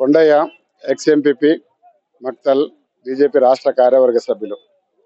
Kondaiah ex MPP Makthal BJP రాష్ట్ర కార్యవర్గ సభ్యులు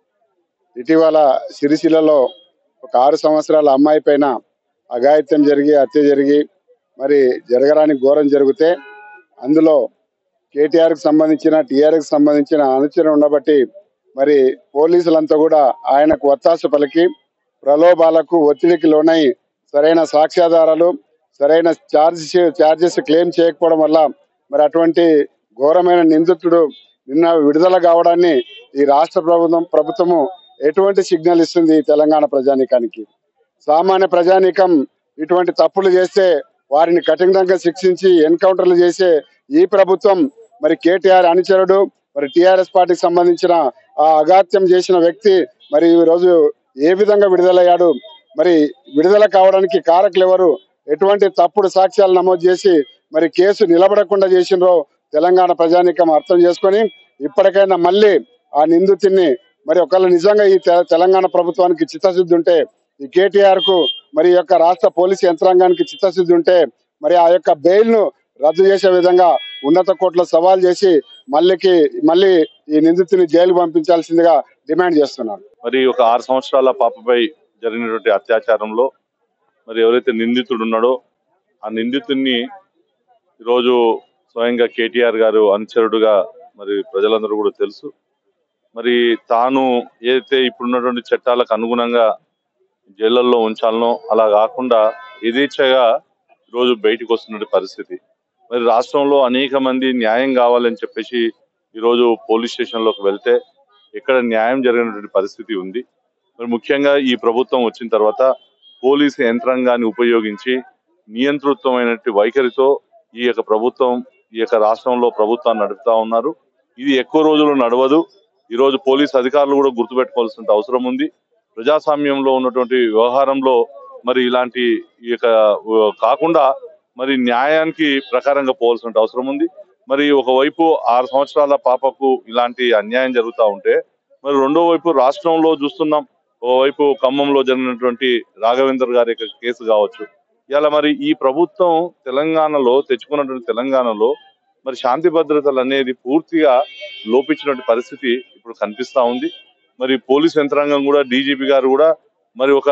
ఇటీవల సిరిసిల్లలో ఒక ఆరు సంవత్సరాల అమ్మాయి పైన అఘాయిత్యం జరిగి హత్య జరిగి మరి జరగరాని ఘోరం జరిగితే అందులో కేటీఆర్ కి సంబంధించిన టీఆర్ కి సంబంధించిన అనుచరణ ఉండబట్టి మరి పోలీసులంతా కూడా ఆయనకు ఒత్తాస పలికి ప్రలోభాలకు ఒత్తిడికి లోనై సరైన సాక్ష్యాధారాలు సరైన చార్జెస్ చార్జెస్ క్లెయిమ్ చేయకపోవడం వల్ల మరి అటువంటి ఘోరమైన నిందితుడు నిన్న విడుదల కావడాన్ని ఈ రాష్ట్ర ప్రభుత్వం ప్రభుత్వము ఎటువంటి సిగ్నల్ ఇస్తుంది ఈ తెలంగాణ ప్రజానీకానికి సామాన్య ప్రజానీకం ఇటువంటి తప్పులు చేస్తే వారిని కఠినంగా శిక్షించి ఎన్కౌంటర్లు చేసే ఈ ప్రభుత్వం మరి కేటీఆర్ అనుచరుడు మరి టిఆర్ఎస్ పార్టీకి సంబంధించిన ఆ అగాత్యం చేసిన వ్యక్తి మరి ఈ రోజు ఏ విధంగా విడుదలయ్యాడు మరి విడుదల కావడానికి కారకులు ఎవరు ఎటువంటి తప్పుడు సాక్ష్యాలు నమోదు చేసి మరి కేసు నిలబడకుండా చేసిండ్రో తెలంగాణ ప్రజానీకం అర్థం చేసుకొని ఇప్పటికైనా మళ్ళీ ఆ నిందితుడిని మరి ఒకవేళ నిజంగా ఈ తె- తెలంగాణ ప్రభుత్వానికి చిత్తశుద్ధి ఉంటే ఈ కేటీఆర్ కు మరి ఈ యొక్క రాష్ట్ర పోలీసు యంత్రాంగానికి చిత్తశుద్ధి ఉంటే మరి ఆ యొక్క బెయిల్ ను రద్దు చేసే విధంగా ఉన్నత కోర్టులో సవాల్ చేసి మళ్ళీకి మళ్ళీ ఈ నిందితుని జైలు పంపించాల్సిందిగా డిమాండ్ చేస్తున్నారు మరి ఒక ఆరు సంవత్సరాల పాపపై జరిగినటువంటి అత్యాచారంలో మరి ఎవరైతే నిందితుడు ఉన్నాడో ఆ నిందితుడిని ఈరోజు స్వయంగా కేటీఆర్ గారు అనుచరుడుగా మరి ప్రజలందరూ కూడా తెలుసు మరి తాను ఏదైతే ఇప్పుడున్నటువంటి చట్టాలకు అనుగుణంగా జైళ్ళల్లో ఉంచాలనో అలా కాకుండా యథేచ్ఛగా ఈరోజు బయటకు వస్తున్న పరిస్థితి మరి రాష్ట్రంలో అనేక మంది న్యాయం కావాలని చెప్పేసి ఈరోజు పోలీస్ స్టేషన్లోకి వెళ్తే ఎక్కడ న్యాయం జరిగినటువంటి పరిస్థితి ఉంది మరి ముఖ్యంగా ఈ ప్రభుత్వం వచ్చిన తర్వాత పోలీసు యంత్రాంగాన్ని ఉపయోగించి నియంతృత్వమైనటువంటి వైఖరితో ఈ యొక్క ప్రభుత్వం ఈ యొక్క రాష్ట్రంలో ప్రభుత్వాన్ని నడుపుతా ఉన్నారు ఇది ఎక్కువ రోజులు నడవదు ఈ రోజు పోలీసు అధికారులు కూడా గుర్తుపెట్టుకోవాల్సిన అవసరం ఉంది ప్రజాస్వామ్యంలో ఉన్నటువంటి వ్యవహారంలో మరి ఇలాంటి ఈ యొక్క ఉ, కాకుండా మరి న్యాయానికి ప్రకారంగా పోవాల్సిన అవసరం ఉంది మరి ఒకవైపు ఆరు సంవత్సరాల పాపకు ఇలాంటి అన్యాయం జరుగుతూ ఉంటే మరి రెండో వైపు రాష్ట్రంలో చూస్తున్నాం ఓవైపు ఖమ్మంలో జరిగినటువంటి రాఘవేందర్ గారి యొక్క కేసు కావచ్చు ఇలా మరి ఈ ప్రభుత్వం తెలంగాణలో తెచ్చుకున్నటువంటి తెలంగాణలో మరి శాంతి భద్రతలు అనేది పూర్తిగా లోపించినటువంటి పరిస్థితి ఇప్పుడు కనిపిస్తా ఉంది మరి పోలీస్ యంత్రాంగం కూడా డీజీపీ గారు కూడా మరి ఒక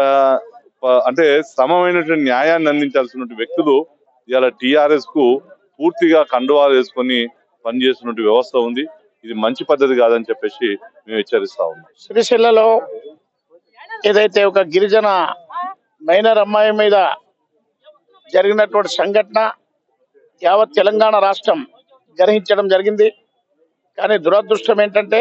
ప- అంటే సమమైనటువంటి న్యాయాన్ని అందించాల్సిన వ్యక్తులు ఇవాళ టిఆర్ఎస్ కు పూర్తిగా కండువాలు వేసుకొని పనిచేస్తున్నటువంటి వ్యవస్థ ఉంది ఇది మంచి పద్ధతి కాదని చెప్పేసి మేము హెచ్చరిస్తా ఉన్నాం సిరిసిల్లలో ఏదైతే ఒక గిరిజన మైనర్ అమ్మాయి మీద జరిగినటువంటి సంఘటన యావత్ తెలంగాణ రాష్ట్రం గ్రహించడం జరిగింది కానీ దురదృష్టం ఏంటంటే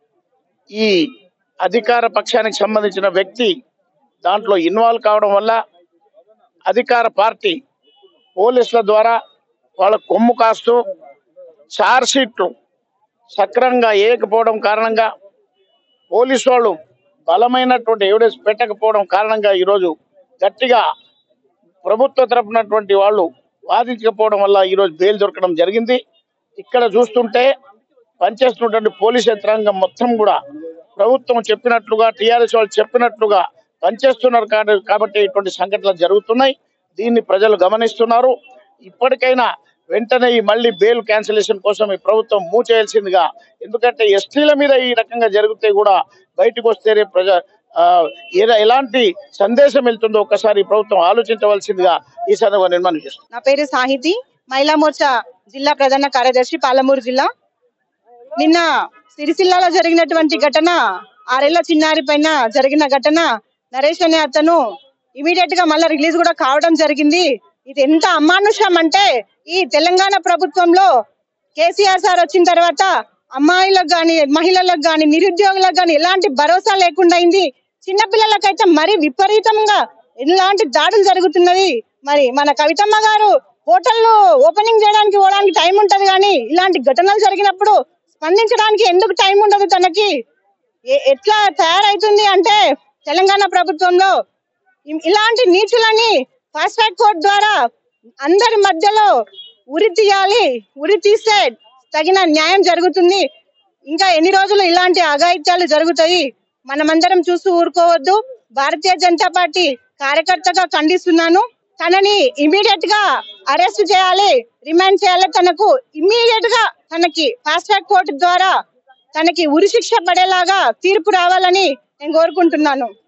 ఈ అధికార పక్షానికి సంబంధించిన వ్యక్తి దాంట్లో ఇన్వాల్వ్ కావడం వల్ల అధికార పార్టీ పోలీసుల ద్వారా వాళ్ళ కొమ్ము కాస్తూ చార్జ్ షీట్లు సక్రమంగా వేయకపోవడం కారణంగా పోలీసు వాళ్ళు బలమైనటువంటి ఎవిడెన్స్ పెట్టకపోవడం కారణంగా ఈరోజు గట్టిగా ప్రభుత్వ తరపునటువంటి వాళ్ళు వాదించకపోవడం వల్ల ఈరోజు బెయిల్ దొరకడం జరిగింది ఇక్కడ చూస్తుంటే పనిచేస్తున్నటువంటి పోలీస్ యంత్రాంగం మొత్తం కూడా ప్రభుత్వం చెప్పినట్లుగా టీఆర్ఎస్ వాళ్ళు చెప్పినట్లుగా పనిచేస్తున్నారు కా- కాబట్టి ఇటువంటి సంఘటనలు జరుగుతున్నాయి దీన్ని ప్రజలు గమనిస్తున్నారు ఇప్పటికైనా వెంటనే ఈ మళ్ళీ బెయిల్ క్యాన్సిలేషన్ కోసం ఈ ప్రభుత్వం మూవ్ చేయాల్సిందిగా ఎందుకంటే ఎస్టీల మీద ఈ రకంగా జరిగితే కూడా బయటకు వస్తేనే ప్రజా ఆ, ఏద- ఎలాంటి సందేశం వెళ్తుందో ఒక్కసారి ఈ ప్రభుత్వం ఆలోచించవలసిందిగా ఈ సందర్భంగా నేను మనం చేస్తున్నాను నా పేరు సాహితి మహిళా మోర్చా జిల్లా ప్రధాన కార్యదర్శి పాలమూరు జిల్లా నిన్న సిరిసిల్లాలో జరిగినటువంటి ఘటన ఆరేళ్ల చిన్నారి పైన జరిగిన ఘటన నరేష్ అనే అతను ఇమీడియట్ గా మళ్ళీ రిలీజ్ కూడా కావడం జరిగింది ఇది ఎంత అమానుషం అంటే ఈ తెలంగాణ ప్రభుత్వంలో కేసీఆర్ సార్ వచ్చిన తర్వాత అమ్మాయిలకు గాని మహిళలకు గాని నిరుద్యోగులకు గాని ఎలాంటి భరోసా లేకుండా అయింది చిన్నపిల్లలకైతే మరి విపరీతంగా ఎలాంటి దాడులు జరుగుతున్నది మరి మన కవితమ్మ గారు హోటల్ ఓపెనింగ్ చేయడానికి పోవడానికి టైం ఉంటది కానీ ఇలాంటి ఘటనలు జరిగినప్పుడు స్పందించడానికి ఎందుకు టైం ఉండదు తనకి ఎ- ఎట్లా తయారైతుంది అంటే తెలంగాణ ప్రభుత్వంలో ఇ- ఇలాంటి నీచులని ఫాస్ట్ ట్రాక్ కోర్ట్ ద్వారా అందరి మధ్యలో ఉరి తీయాలి ఉరి తీస్తే తగిన న్యాయం జరుగుతుంది ఇంకా ఎన్ని రోజులు ఇలాంటి అఘాయిత్యాలు జరుగుతాయి మనమందరం చూస్తూ ఊరుకోవద్దు భారతీయ జనతా పార్టీ కార్యకర్తగా ఖండిస్తున్నాను తనని ఇమీడియట్ గా అరెస్ట్ చేయాలి రిమాండ్ చేయాలి తనకు ఇమ్మీడియట్ గా తనకి ఫాస్ట్ ట్రాక్ కోర్టు ద్వారా తనకి ఉరి శిక్ష పడేలాగా తీర్పు రావాలని నేను కోరుకుంటున్నాను